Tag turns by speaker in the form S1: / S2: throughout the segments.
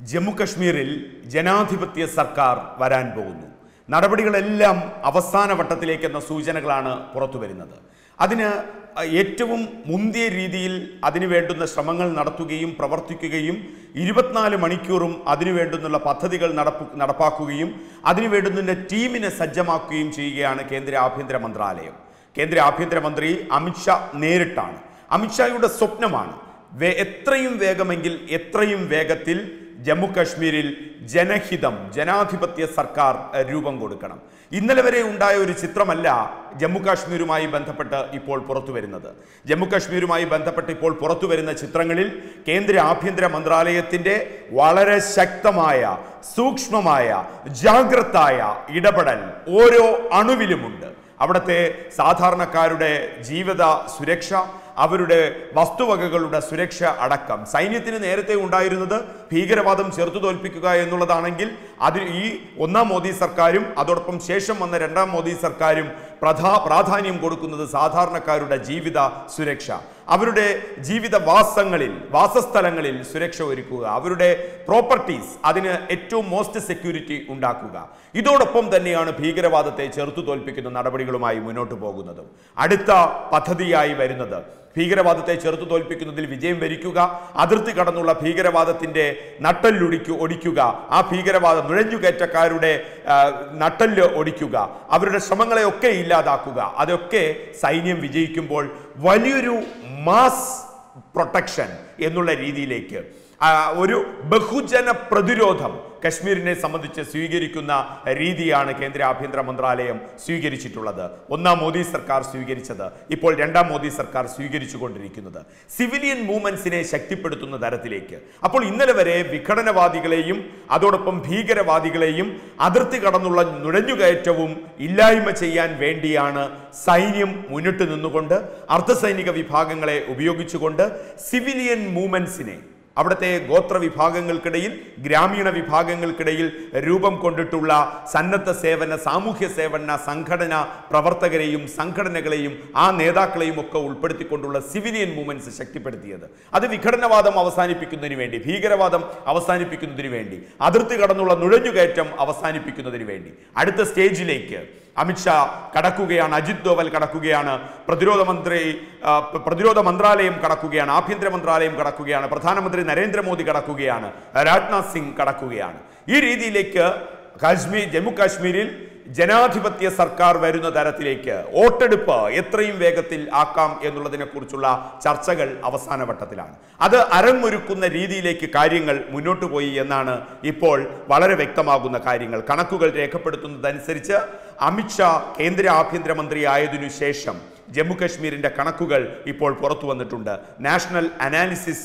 S1: ജമ്മു കശ്മീരിൽ ജനാധിപത്യ സർക്കാർ വരാൻ പോകുന്നു നടപടികളെല്ലാം അവസാന വട്ടത്തിലേക്കെന്ന സൂചനകളാണ് പുറത്തു വരുന്നത് അതിന് ഏറ്റവും മുന്തിയ രീതിയിൽ അതിനു വേണ്ടുന്ന ശ്രമങ്ങൾ നടത്തുകയും പ്രവർത്തിക്കുകയും ഇരുപത്തിനാല് മണിക്കൂറും അതിനു വേണ്ടുന്നുള്ള പദ്ധതികൾ നടപ്പു നടപ്പാക്കുകയും അതിനു വേണ്ടുന്ന ടീമിനെ സജ്ജമാക്കുകയും ചെയ്യുകയാണ് കേന്ദ്ര ആഭ്യന്തര മന്ത്രാലയം കേന്ദ്ര ആഭ്യന്തരമന്ത്രി അമിത്ഷാ നേരിട്ടാണ് അമിത്ഷായുടെ സ്വപ്നമാണ് വേ- എത്രയും വേഗമെങ്കിൽ എത്രയും വേഗത്തിൽ ജമ്മു കാശ്മീരിൽ ജനഹിതം ജനാധിപത്യ സർക്കാർ എഹ്, രൂപം കൊടുക്കണം ഇന്നലെ വരെ ഉണ്ടായ ഒരു ചിത്രമല്ല ജമ്മു കാശ്മീരുമായി ബന്ധപ്പെട്ട് ഇപ്പോൾ പുറത്തു വരുന്നത് ജമ്മു കാശ്മീരുമായി ബന്ധപ്പെട്ട് ഇപ്പോൾ പുറത്തു വരുന്ന ചിത്രങ്ങളിൽ കേന്ദ്ര ആഭ്യന്തര മന്ത്രാലയത്തിന്റെ വളരെ ശക്തമായ സൂക്ഷ്മമായ ജാഗ്രതായ ഇടപെടൽ ഓരോ അണുവിലുമുണ്ട് അവിടുത്തെ സാധാരണക്കാരുടെ ജീവിത സുരക്ഷ അവരുടെ വസ്തുവകകളുടെ സുരക്ഷ അടക്കം സൈന്യത്തിന് നേരത്തെ ഉണ്ടായിരുന്നത് ഭീകരവാദം ചെറുത്തു തോൽപ്പിക്കുക എന്നുള്ളതാണെങ്കിൽ അതിൽ ഈ ഒന്നാം മോദി സർക്കാരും അതോടൊപ്പം ശേഷം വന്ന രണ്ടാം മോദി സർക്കാരും പ്രധാ പ്രാധാന്യം കൊടുക്കുന്നത് സാധാരണക്കാരുടെ ജീവിത സുരക്ഷ അവരുടെ ജീവിതവാസങ്ങളിൽ വാസസ്ഥലങ്ങളിൽ സുരക്ഷ ഒരുക്കുക അവരുടെ പ്രോപ്പർട്ടീസ് അതിന് ഏറ്റവും മോസ്റ്റ് സെക്യൂരിറ്റി ഉണ്ടാക്കുക ഇതോടൊപ്പം തന്നെയാണ് ഭീകരവാദത്തെ ചെറുത്തു തോൽപ്പിക്കുന്ന നടപടികളുമായി മുന്നോട്ട് പോകുന്നത് അടുത്ത പദ്ധതിയായി വരുന്നത് ഭീകരവാദത്തെ ചെറുത്തു തോൽപ്പിക്കുന്നതിൽ വിജയം വരിക്കുക അതിർത്തി കടന്നുള്ള ഭീകരവാദത്തിന്റെ നട്ടല്ലൊടിക്കു ഒടിക്കുക ആ ഭീകരവാദ നുഴഞ്ഞുകയറ്റക്കാരുടെ ആ, നട്ടെല്ല് ഒടിക്കുക അവരുടെ ശ്രമങ്ങളെ ഒക്കെ ഇല്ലാതാക്കുക അതൊക്കെ സൈന്യം വിജയിക്കുമ്പോൾ വലിയൊരു മാസ് പ്രൊട്ടക്ഷൻ എന്നുള്ള രീതിയിലേക്ക് ആ, ഒരു ബഹുജന പ്രതിരോധം കശ്മീരിനെ സംബന്ധിച്ച് സ്വീകരിക്കുന്ന രീതിയാണ് കേന്ദ്ര ആഭ്യന്തര മന്ത്രാലയം സ്വീകരിച്ചിട്ടുള്ളത് ഒന്നാം മോദി സർക്കാർ സ്വീകരിച്ചത് ഇപ്പോൾ രണ്ടാം മോദി സർക്കാർ സ്വീകരിച്ചുകൊണ്ടിരിക്കുന്നത് സിവിലിയൻ മൂവ്മെന്റ്സിനെ ശക്തിപ്പെടുത്തുന്ന തരത്തിലേക്ക് അപ്പോൾ ഇന്നലെ വരെ വിഘടനവാദികളെയും അതോടൊപ്പം ഭീകരവാദികളെയും അതിർത്തി കടന്നുള്ള നുഴഞ്ഞുകയറ്റവും ഇല്ലായ്മ ചെയ്യാൻ വേണ്ടിയാണ് സൈന്യം മുന്നിട്ട് നിന്നുകൊണ്ട് അർദ്ധസൈനിക വിഭാഗങ്ങളെ ഉപയോഗിച്ചുകൊണ്ട് സിവിലിയൻ മൂവ്മെന്റ്സിനെ അവിടുത്തെ ഗോത്ര വിഭാഗങ്ങൾക്കിടയിൽ ഗ്രാമീണ വിഭാഗങ്ങൾക്കിടയിൽ രൂപം കൊണ്ടിട്ടുള്ള സന്നദ്ധ സേവന സാമൂഹ്യ സേവന സംഘടന പ്രവർത്തകരെയും സംഘടനകളെയും ആ നേതാക്കളെയും ഒക്കെ ഉൾപ്പെടുത്തിക്കൊണ്ടുള്ള സിവിലിയൻ മൂവ്മെന്റ്സ് ശക്തിപ്പെടുത്തിയത് അത് വിഘടനവാദം അവസാനിപ്പിക്കുന്നതിന് വേണ്ടി ഭീകരവാദം അവസാനിപ്പിക്കുന്നതിന് വേണ്ടി അതിർത്തി കടന്നുള്ള നുഴഞ്ഞുകയറ്റം അവസാനിപ്പിക്കുന്നതിന് വേണ്ടി അടുത്ത സ്റ്റേജിലേക്ക് അമിത്ഷാ കടക്കുകയാണ് അജിത് ദോവൽ കടക്കുകയാണ് പ്രതിരോധ മന്ത്രി ആ, പ- പ്രതിരോധ മന്ത്രാലയം കടക്കുകയാണ് ആഭ്യന്തര മന്ത്രാലയം കടക്കുകയാണ് പ്രധാനമന്ത്രി നരേന്ദ്രമോദി കടക്കുകയാണ് രാജ്നാഥ് സിംഗ് കടക്കുകയാണ് ഈ രീതിയിലേക്ക് കാശ്മീർ ജമ്മു കാശ്മീരിൽ ജനാധിപത്യ സർക്കാർ വരുന്ന തരത്തിലേക്ക് വോട്ടെടുപ്പ് എത്രയും വേഗത്തിൽ ആക്കാം എന്നുള്ളതിനെ കുറിച്ചുള്ള ചർച്ചകൾ അവസാന വട്ടത്തിലാണ് അത് അരങ്ങൊരുക്കുന്ന രീതിയിലേക്ക് കാര്യങ്ങൾ മുന്നോട്ട് പോയി എന്നാണ് ഇപ്പോൾ വളരെ വ്യക്തമാകുന്ന കാര്യങ്ങൾ കണക്കുകൾ രേഖപ്പെടുത്തുന്നതനുസരിച്ച് അമിത്ഷാ കേന്ദ്ര ആഭ്യന്തരമന്ത്രി ആയതിനു ശേഷം ജമ്മു കശ്മീരിന്റെ കണക്കുകൾ ഇപ്പോൾ പുറത്തു വന്നിട്ടുണ്ട് നാഷണൽ അനാലിസിസ്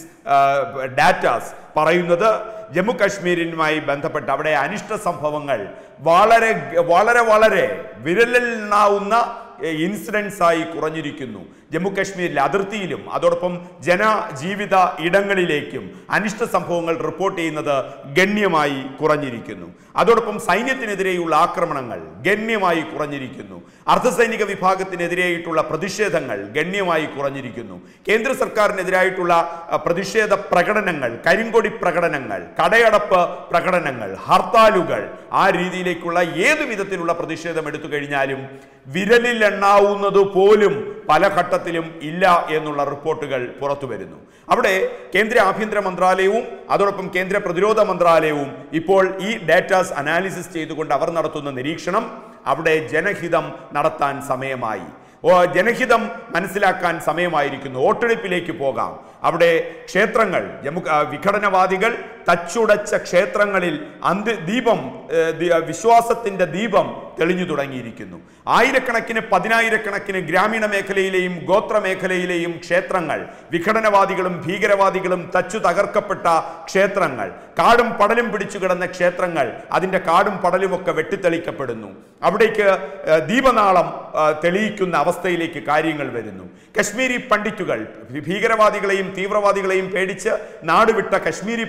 S1: ഡാറ്റാസ് പറയുന്നത് ജമ്മു കശ്മീരിനുമായി ബന്ധപ്പെട്ട് അവിടെ അനിഷ്ട സംഭവങ്ങൾ വളരെ വളരെ വളരെ വിരലിലെണ്ണാവുന്ന ഇൻസിഡൻസ് ആയി കുറഞ്ഞിരിക്കുന്നു ജമ്മു കശ്മീരിലെ അതിർത്തിയിലും അതോടൊപ്പം ജനജീവിത ഇടങ്ങളിലേക്കും അനിഷ്ട സംഭവങ്ങൾ റിപ്പോർട്ട് ചെയ്യുന്നത് ഗണ്യമായി കുറഞ്ഞിരിക്കുന്നു അതോടൊപ്പം സൈന്യത്തിനെതിരെയുള്ള ആക്രമണങ്ങൾ ഗണ്യമായി കുറഞ്ഞിരിക്കുന്നു അർദ്ധസൈനിക വിഭാഗത്തിനെതിരെയായിട്ടുള്ള പ്രതിഷേധങ്ങൾ ഗണ്യമായി കുറഞ്ഞിരിക്കുന്നു കേന്ദ്ര സർക്കാരിനെതിരായിട്ടുള്ള അഹ്, പ്രതിഷേധ പ്രകടനങ്ങൾ കരിങ്കൊടി പ്രകടനങ്ങൾ കടയടപ്പ് പ്രകടനങ്ങൾ ഹർത്താലുകൾ ആ രീതിയിലേക്കുള്ള ഏതു വിധത്തിലുള്ള പ്രതിഷേധം എടുത്തു കഴിഞ്ഞാലും വിരലിൽ എണ്ണാവുന്നത് പോലും പല ഘട്ടത്തിലും ഇല്ല എന്നുള്ള റിപ്പോർട്ടുകൾ പുറത്തു വരുന്നു അവിടെ കേന്ദ്ര ആഭ്യന്തര മന്ത്രാലയവും അതോടൊപ്പം കേന്ദ്ര പ്രതിരോധ മന്ത്രാലയവും ഇപ്പോൾ ഈ ഡാറ്റാസ് അനാലിസിസ് ചെയ്തുകൊണ്ട് അവർ നടത്തുന്ന നിരീക്ഷണം അവിടെ ജനഹിതം നടത്താൻ സമയമായി ഓ ജനഹിതം മനസ്സിലാക്കാൻ സമയമായിരിക്കുന്നു വോട്ടെടുപ്പിലേക്ക് പോകാം അവിടെ ക്ഷേത്രങ്ങൾ ജമ്മു ആ, വിഘടനവാദികൾ തച്ചുടച്ച ക്ഷേത്രങ്ങളിൽ അന്ത്യ ദീപം ഏ, ദി- വിശ്വാസത്തിന്റെ ദീപം തെളിഞ്ഞു തുടങ്ങിയിരിക്കുന്നു ആയിരക്കണക്കിന് പതിനായിരക്കണക്കിന് ഗ്രാമീണ മേഖലയിലെയും ഗോത്ര മേഖലയിലെയും ക്ഷേത്രങ്ങൾ വിഘടനവാദികളും ഭീകരവാദികളും തച്ചു തകർക്കപ്പെട്ട ക്ഷേത്രങ്ങൾ കാടും പടലും പിടിച്ചു കിടന്ന ക്ഷേത്രങ്ങൾ അതിന്റെ കാടും പടലുമൊക്കെ വെട്ടിത്തെളിക്കപ്പെടുന്നു അവിടേക്ക് ഏ, ദീപനാളം ആ, തെളിയിക്കുന്ന അവസ്ഥയിലേക്ക് കാര്യങ്ങൾ വരുന്നു കശ്മീരി പണ്ഡിറ്റുകൾ ഭീകരവാദികളെയും തീവ്രവാദികളെയും പേടിച്ച് നാടുവിട്ട കശ്മീരി പണ്ഡിറ്റുകൾ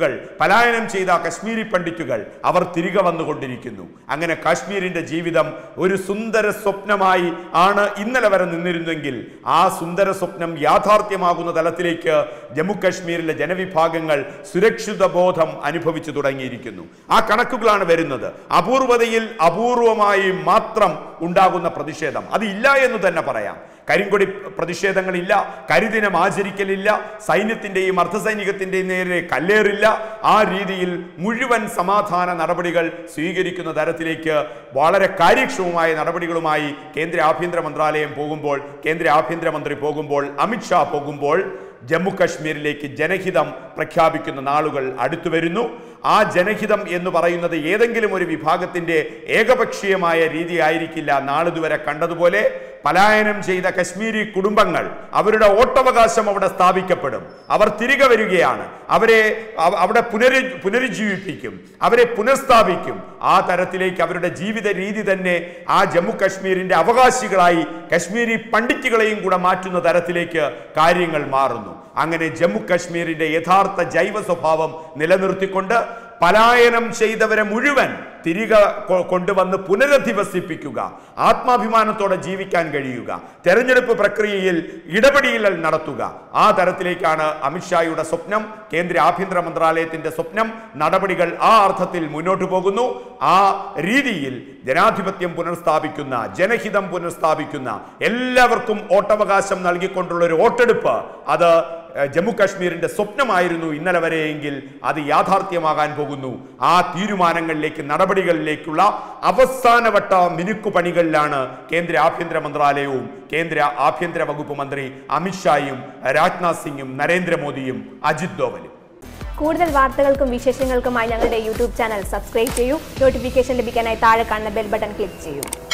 S1: പണ്ഡിറ്റുകൾ പലായനം ചെയ്ത കശ്മീരി പണ്ഡിറ്റുകൾ അവർ തിരികെ വന്നുകൊണ്ടിരിക്കുന്നു അങ്ങനെ കാശ്മീരിന്റെ ജീവിതം ഒരു സുന്ദര സ്വപ്നമായി ആണ് ഇന്നലെ വരെ നിന്നിരുന്നെങ്കിൽ ആ സുന്ദര സ്വപ്നം യാഥാർത്ഥ്യമാകുന്ന തലത്തിലേക്ക് ജമ്മു കാശ്മീരിലെ ജനവിഭാഗങ്ങൾ സുരക്ഷിത ബോധം അനുഭവിച്ചു തുടങ്ങിയിരിക്കുന്നു ആ കണക്കുകളാണ് വരുന്നത് അപൂർവതയിൽ അപൂർവമായി മാത്രം ഉണ്ടാകുന്ന പ്രതിഷേധം അതില്ല എന്ന് തന്നെ പറയാം കരിങ്കൊടി പ്രതിഷേധങ്ങളില്ല കരിദിനം ആചരിക്കലില്ല സൈന്യത്തിന്റെയും അർദ്ധസൈനികത്തിന്റെയും നേരെ കല്ലേറില്ല ആ രീതിയിൽ മുഴുവൻ സമാധാന നടപടികൾ സ്വീകരിക്കുന്ന തരത്തിലേക്ക് വളരെ കാര്യക്ഷമമായ നടപടികളുമായി കേന്ദ്ര ആഭ്യന്തര മന്ത്രാലയം പോകുമ്പോൾ കേന്ദ്ര ആഭ്യന്തരമന്ത്രി പോകുമ്പോൾ അമിത്ഷാ പോകുമ്പോൾ ജമ്മു കശ്മീരിലേക്ക് ജനഹിതം പ്രഖ്യാപിക്കുന്ന നാളുകൾ അടുത്തു വരുന്നു ആ ജനഹിതം എന്ന് പറയുന്നത് ഏതെങ്കിലും ഒരു വിഭാഗത്തിന്റെ ഏകപക്ഷീയമായ രീതി ആയിരിക്കില്ല നാളിതുവരെ കണ്ടതുപോലെ പലായനം ചെയ്ത കശ്മീരി കുടുംബങ്ങൾ അവരുടെ വോട്ടവകാശം അവിടെ സ്ഥാപിക്കപ്പെടും അവർ തിരികെ വരികയാണ് അവരെ അവ- അവിടെ പുനരു പുനരുജ്ജീവിപ്പിക്കും അവരെ പുനഃസ്ഥാപിക്കും ആ തരത്തിലേക്ക് അവരുടെ ജീവിത രീതി തന്നെ ആ ജമ്മു കശ്മീരിന്റെ അവകാശികളായി കശ്മീരി പണ്ഡിറ്റുകളെയും കൂടെ മാറ്റുന്ന തരത്തിലേക്ക് കാര്യങ്ങൾ മാറുന്നു അങ്ങനെ ജമ്മു കശ്മീരിന്റെ യഥാർത്ഥ ജൈവ സ്വഭാവം നിലനിർത്തിക്കൊണ്ട് പലായനം ചെയ്തവരെ മുഴുവൻ തിരികെ കൊ- കൊണ്ടുവന്ന് പുനരധിവസിപ്പിക്കുക ആത്മാഭിമാനത്തോടെ ജീവിക്കാൻ കഴിയുക തെരഞ്ഞെടുപ്പ് പ്രക്രിയയിൽ ഇടപെടലുകൾ നടത്തുക ആ തരത്തിലേക്കാണ് അമിത്ഷായുടെ സ്വപ്നം കേന്ദ്ര ആഭ്യന്തര മന്ത്രാലയത്തിന്റെ സ്വപ്നം നടപടികൾ ആ അർത്ഥത്തിൽ മുന്നോട്ട് പോകുന്നു ആ രീതിയിൽ ജനാധിപത്യം പുനഃസ്ഥാപിക്കുന്ന ജനഹിതം പുനഃസ്ഥാപിക്കുന്ന എല്ലാവർക്കും വോട്ടവകാശം നൽകിക്കൊണ്ടുള്ള ഒരു വോട്ടെടുപ്പ് അത് ഏഹ്, ജമ്മു കാശ്മീരിന്റെ സ്വപ്നമായിരുന്നു ഇന്നലെ വരെയെങ്കിൽ അത് യാഥാർത്ഥ്യമാകാൻ പോകുന്നു ആ തീരുമാനങ്ങളിലേക്ക് നടപടികളിലേക്കുള്ള അവസാനവട്ട മിനുക്കുപണികളിലാണ് കേന്ദ്ര ആഭ്യന്തര മന്ത്രാലയവും കേന്ദ്ര ആഭ്യന്തര വകുപ്പ് മന്ത്രി അമിത്ഷായും രാജ്നാഥ് സിംഗും നരേന്ദ്രമോദിയും അജിത് ഡോവലും
S2: കൂടുതൽ വാർത്തകൾക്കും വിശേഷങ്ങൾക്കുമായി ഞങ്ങളുടെ യൂട്യൂബ് ചാനൽ സബ്സ്ക്രൈബ് ചെയ്യൂ നോട്ടിഫിക്കേഷൻ ലഭിക്കാനായി താഴെ കാണുന്ന ബെൽ ബട്ടൺ ക്ലിക്ക് ചെയ്യൂ